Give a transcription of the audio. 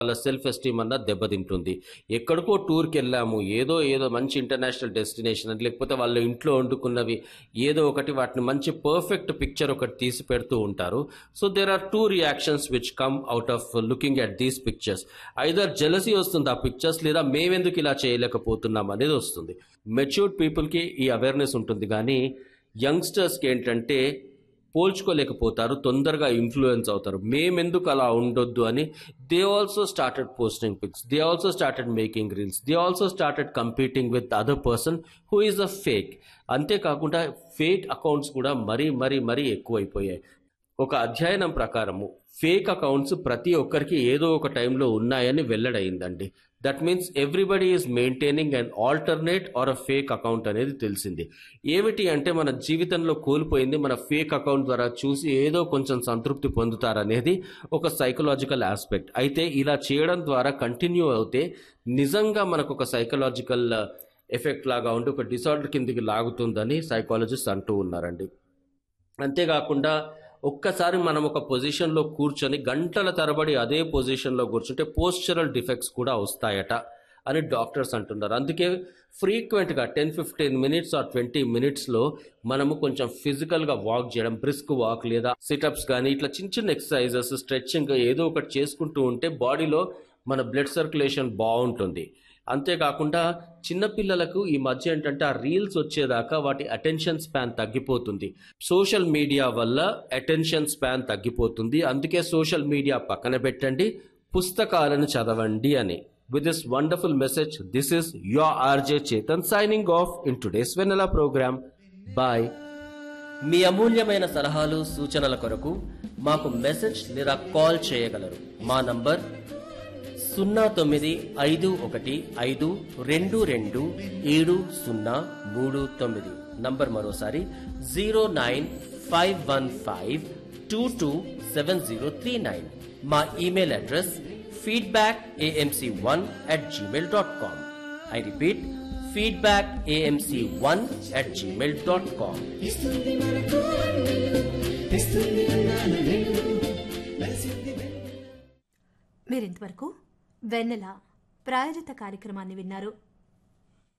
వాళ్ళ self esteem అన్న దెబ్బతింటుంది ఎక్కడికో టూర్కి వెళ్ళాము ఏదో ఏదో మంచి ఇంటర్నేషనల్ డెస్టినేషన్ లేకపోతే వాళ్ళ ఇంట్లో వండుకున్నవి ఏదో ఒకటి వాటిని మంచి పర్ఫెక్ట్ పిక్చర్ ఒకటి తీసి పెడుతూ ఉంటారు so there are two reactions which come out of looking at these pictures either jealousy వస్తుంది ఆ పిక్చర్స్ లేదా మేమెందుకు ఇలా చేయలేకపోతున్నాం అనేది వస్తుంది మెచ్యూర్డ్ పీపుల్కి ఈ అవేర్నెస్ ఉంటుంది కానీ యంగ్స్టర్స్కి ఏంటంటే పోల్చుకోలేకపోతారు తొందరగా ఇన్ఫ్లుయెన్స్ అవుతారు మేమెందుకు అలా ఉండొద్దు అని they also started posting pics they also started making reels they also started competing with other person who is a fake అంతేకాకుండా ఫేక్ అకౌంట్స్ కూడా మరీ మరీ మరీ ఎక్కువైపోయాయి ఒక అధ్యయనం ప్రకారము ఫేక్ అకౌంట్స్ ప్రతి ఒక్కరికి ఏదో ఒక టైంలో ఉన్నాయని వెల్లడైందండి that means everybody is maintaining and alternate or a fake account అనేది తెలిసింది ఏమిటి అంటే మన జీవితంలో కోల్పోయింది మన ఫేక్ అకౌంట్ ద్వారా చూసి ఏదో కొంచెం సంతృప్తి పొందుతారనేది ఒక సైకలాజికల్ ఆస్పెక్ట్ అయితే ఇలా చేయడం ద్వారా కంటిన్యూ అవుతే నిజంగా మనకు ఒక సైకలాజికల్ ఎఫెక్ట్ లాగా ఉండి ఒక డిసార్డర్ కిందికి లాగుతుందని సైకాలజిస్ట్ అంటూ ఉన్నారండి అంతేకాకుండా ఒక్కసారి మనం ఒక పొజిషన్లో కూర్చొని గంటల తరబడి అదే పొజిషన్లో కూర్చుంటే పోస్చరల్ డిఫెక్ట్స్ కూడా వస్తాయట అని డాక్టర్స్ అంటున్నారు అందుకే ఫ్రీక్వెంట్గా ten fifteen minutes or twenty మినిట్స్లో మనము కొంచెం ఫిజికల్గా వాక్ చేయడం బ్రిస్క్ వాక్ లేదా సిటప్స్ కానీ ఇట్లా చిన్న చిన్న ఎక్సర్సైజెస్ స్ట్రెచ్చింగ్ ఏదో ఒకటి చేసుకుంటూ ఉంటే బాడీలో మన బ్లడ్ సర్క్యులేషన్ బాగుంటుంది అంతేకాకుండా చిన్నపిల్లలకు ఈ మధ్య ఏంటంటే ఆ రీల్స్ వచ్చేదాకా వాటి అటెన్షన్ స్పాన్ తగ్గిపోతుంది సోషల్ మీడియా వల్ల అటెన్షన్ స్పాన్ తగ్గిపోతుంది అందుకే సోషల్ మీడియా పక్కన పెట్టండి పుస్తకాలను చదవండి అని with this wonderful message this is your RJ Chetan signing off in today's Vennela programme bye మీ అమూల్యమైన సలహాలు సూచనల కొరకు మాకు మెసేజ్ లేదా కాల్ చేయగలరు మా నంబర్ సున్నా తొమ్మిది ఐదు ఒకటి ఐదు రెండు రెండు ఏడు సున్నా మూడు తొమ్మిది నంబర్ మరోసారి zero nine five one five two two seven zero three nine మా email address feedback AMC one at Gmail dot com I repeat feedback AMC one at Gmail dot com ఇస్తుంది మనకు అన్నిలు తెస్తుంది అన్నాను వెళ్ళు వెలసింది వెళ్ళు మీరింతవరకు వెన్నెల ప్రాయోజిత కార్యక్రమాన్ని విన్నారు